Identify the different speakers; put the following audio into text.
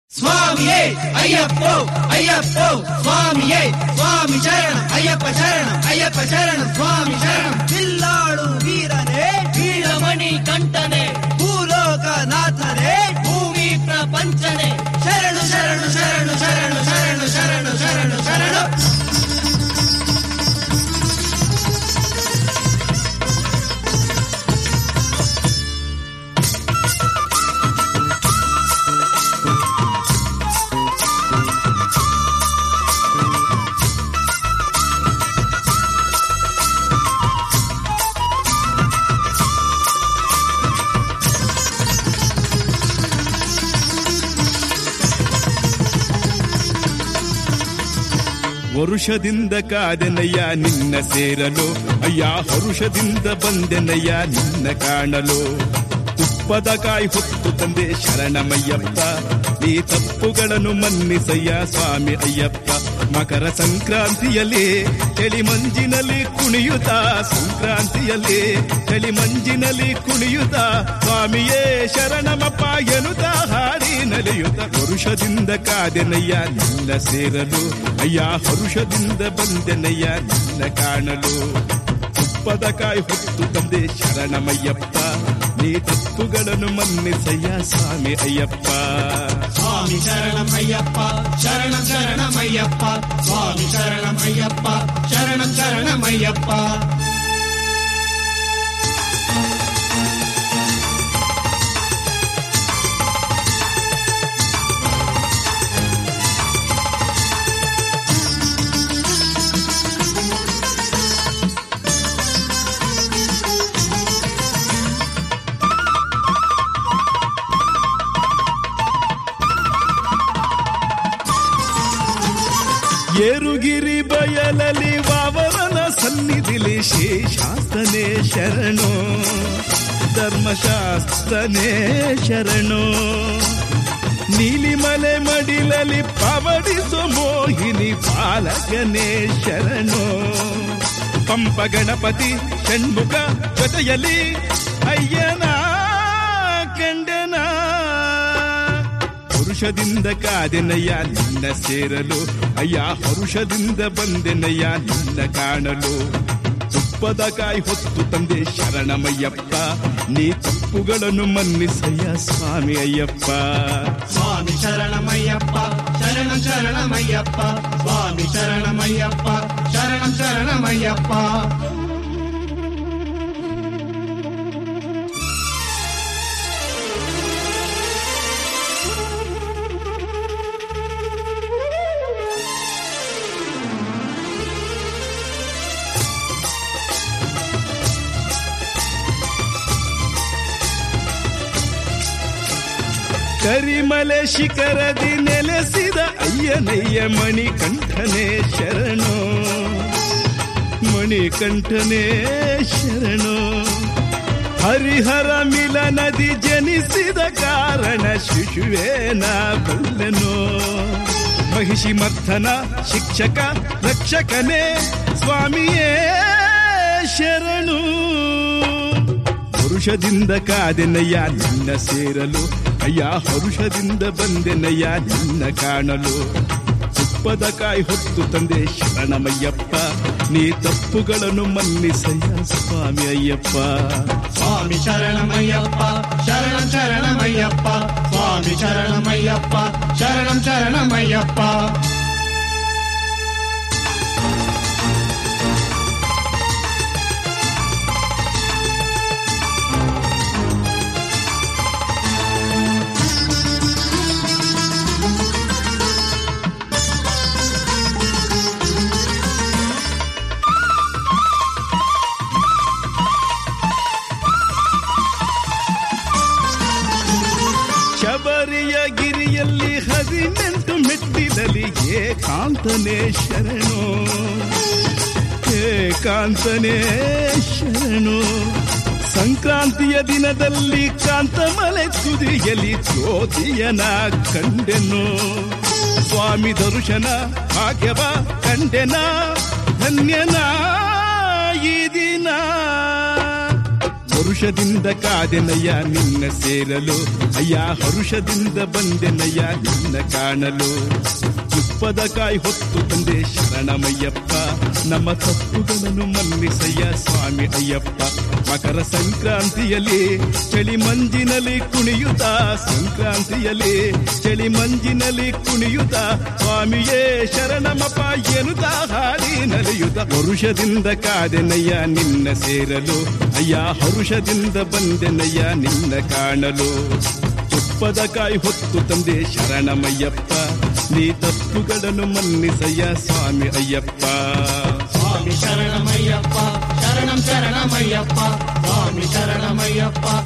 Speaker 1: స్వామియే అయ్యప్పో అయ్యప్పో స్వామియే స్వామి శరణం అయ్యప్ప శరణం అయ్యప్ప శరణం స్వామి శరణం పిల్లాడు వీరనే
Speaker 2: వీరమణి కంటనే
Speaker 1: భూలోకనాథనే
Speaker 2: భూమి ప్రపంచనే
Speaker 1: శరణు శరణు శరణు శరణు శరణు శరణు శరణు శరణు
Speaker 3: ವರುಷದಿಂದ ಕಾದೆನಯ್ಯ ನಿನ್ನ ಸೇರಲು ಅಯ್ಯ ಹರುಷದಿಂದ ಬಂದೆನಯ್ಯ ನಿನ್ನ ಕಾಣಲು ತುಪ್ಪದ ಕಾಯಿ ಹೊತ್ತು ತಂದೆ ಶರಣಮಯ್ಯಪ್ಪ ನೀ ತಪ್ಪುಗಳನ್ನು ಮನ್ನಿಸಯ್ಯ ಸ್ವಾಮಿ ಅಯ್ಯಪ್ಪ ಮಕರ ಸಂಕ್ರಾಂತಿಯಲ್ಲಿ ಚಳಿ ಮಂಜಿನಲ್ಲಿ ಕುಣಿಯುತ್ತ ಸಂಕ್ರಾಂತಿಯಲ್ಲಿ ಚಳಿ ಮಂಜಿನಲ್ಲಿ ಕುಣಿಯುತ್ತ ಸ್ವಾಮಿಯೇ ಶರಣಮಪ್ಪ ಎನ್ನುತ್ತ ಹಾಡಿ ನಲಿಯುತ್ತ ವರುಷದಿಂದ ಕಾದೆನಯ್ಯ ನಿನ್ನ ಸೇರಲು ಅಯ್ಯ ಹರುಷದಿಂದ ಬಂದೆನಯ್ಯ ನಿನ್ನ ಕಾಣಲು ತುಪ್ಪದ ಕಾಯಿ ಹೊತ್ತು ತಂದೆ ಶರಣಮಯ್ಯಪ್ಪ ನೀ ತಪ್ಪುಗಳನ್ನು ಮನ್ನಿಸಯ್ಯ ಸ್ವಾಮಿ ಅಯ್ಯಪ್ಪ
Speaker 1: స్వామి శరణం అయ్యప్ప శరణం శరణం అయ్యప్ప స్వామి శరణం అయ్యప్ప శరణం శరణం అయ్యప్ప
Speaker 3: ಏರುಗಿರಿ ಬಯಲಲಿ ವಾವರನ ಸನ್ನಿಧಿಲಿ ಶೇಷಾಸ್ತನೇ ಶರಣು ಧರ್ಮಶಾಸ್ತ್ರನೇ ಶರಣು ನೀಲಿಮಲೆ ಮಡಿಲಲಿ ಪವಡಿಸೋ ಮೋಹಿನಿ ಪಾಲಕನೇ ಶರಣು ಪಂಪ ಗಣಪತಿ ಷಣ್ಮುಖ ಜೊತೆಯಲ್ಲಿ ಅಯ್ಯನ ಕಂಡನ ಪುರುಷದಿಂದ ಕಾದೆನಯ್ಯ ನಿನ್ನ ಸೇರಲು ಅಯ್ಯ ಹರುಷದಿಂದ ಬಂದೆನಯ್ಯ ನಿನ್ನ ಕಾಣಲು ತುಪ್ಪದ ಕಾಯಿ ಹೊತ್ತು ತಂದೆ ಶರಣಮಯ್ಯಪ್ಪ ನೀ ತಪ್ಪುಗಳನ್ನು ಮನ್ನಿಸಯ್ಯ ಸ್ವಾಮಿ ಅಯ್ಯಪ್ಪ
Speaker 1: స్వామి శరణమయ్యప్ప శరణం శరణమయ్యప్ప స్వామి శరణమయ్యప్ప శరణం శరణమయ్యప్ప
Speaker 3: ಕರಿಮಲೆ ಶಿಖರದಿ ನೆಲೆಸಿದ ಅಯ್ಯನಯ್ಯ ಮಣಿಕಂಠನೇ ಶರಣು ಮಣಿಕಂಠನೇ ಶರಣು ಹರಿಹರ ಮಿಲನದಿ ಜನಿಸಿದ ಕಾರಣ ಶಿಶುವೇನ ಬಲ್ಲನು ಮಹಿಷಿ ಮರ್ಥನ ಶಿಕ್ಷಕ ರಕ್ಷಕನೇ ಸ್ವಾಮಿಯೇ ಶರಣು ಪುರುಷದಿಂದ ಕಾದೆನಯ್ಯ ನಿನ್ನ ಸೇರಲು ಅಯ್ಯ ಹರುಷದಿಂದ ಬಂದೆನಯ್ಯ ನಿನ್ನ ಕಾಣಲು ತುಪ್ಪದ ಕಾಯಿ ಹೊತ್ತು ತಂದೆ ಶರಣಮಯ್ಯಪ್ಪ ನೀ ತಪ್ಪುಗಳನ್ನು ಮನ್ನಿಸಯ್ಯ ಸ್ವಾಮಿ ಅಯ್ಯಪ್ಪ
Speaker 1: స్వామి శరణమయ్యప్ప శరణం శరణమయ్యప్ప స్వామి శరణమయ్యప్ప శరణం శరణమయ్యప్ప
Speaker 3: ಶಬರಿಯ ಗಿರಿಯಲ್ಲಿ ಹದಿನೆಂಟು ಮೆಟ್ಟಿಲಲ್ಲಿ ಏಕಾಂತನೇ ಶರಣು ಏಕಾಂತನೇ ಶರಣು ಸಂಕ್ರಾಂತಿಯ ದಿನದಲ್ಲಿ ಕಾಂತಮಲೆ ತುದಿಯಲ್ಲಿ ಜ್ಯೋತಿಯನ ಕಂಡೆನು ಸ್ವಾಮಿ ದರ್ಶನ ಭಾಗ್ಯವ ಕಂಡೆನ ಧನ್ಯನ ಈ ದಿನ ಹರುಷದಿಂದ ಕಾದೆನಯ್ಯ ನಿನ್ನ ಸೇರಲು ಅಯ್ಯ ಹರುಷದಿಂದ ಬಂದೆನಯ್ಯ ನಿನ್ನ ಕಾಣಲು ತುಪ್ಪದ ಕಾಯಿ ಹೊತ್ತು ತಂದೆ ಶರಣಮಯ್ಯಪ್ಪ ನಮ್ಮ ತಪ್ಪುಗಳನ್ನು ಮನ್ನಿಸಯ್ಯ ಸ್ವಾಮಿ ಅಯ್ಯಪ್ಪ ಮಕರ ಸಂಕ್ರಾಂತಿಯಲ್ಲಿ ಚಳಿ ಮಂಜಿನಲ್ಲಿ ಕುಣಿಯುತ್ತ ಸಂಕ್ರಾಂತಿಯಲ್ಲಿ ಚಳಿ ಮಂಜಿನಲ್ಲಿ ಕುಣಿಯುತ್ತ ಸ್ವಾಮಿಯೇ ಶರಣಮಪ್ಪ ಎನ್ನುತ್ತ ಹಾಡಿ ನಲಿಯುತ್ತ ಹರುಷದಿಂದ ಕಾದೆನಯ್ಯ ನಿನ್ನ ಸೇರಲು ಅಯ್ಯ ಹರುಷದಿಂದ ಬಂದೆನಯ್ಯ ನಿನ್ನ ಕಾಣಲು ತುಪ್ಪದ ಕಾಯಿ ಹೊತ್ತು ತಂದೆ ಶರಣಮಯ್ಯಪ್ಪ ನೀ ತಪ್ಪುಗಳನ್ನು ಮನ್ನಿಸಯ್ಯ ಸ್ವಾಮಿ ಅಯ್ಯಪ್ಪ
Speaker 2: ಸ್ವಾಮಿ ಶರಣಮಯ್ಯಪ್ಪ ಶರಣಂ ಶರಣಮಯ್ಯಪ್ಪ ಸ್ವಾಮಿ ಶರಣಮಯ್ಯಪ್ಪ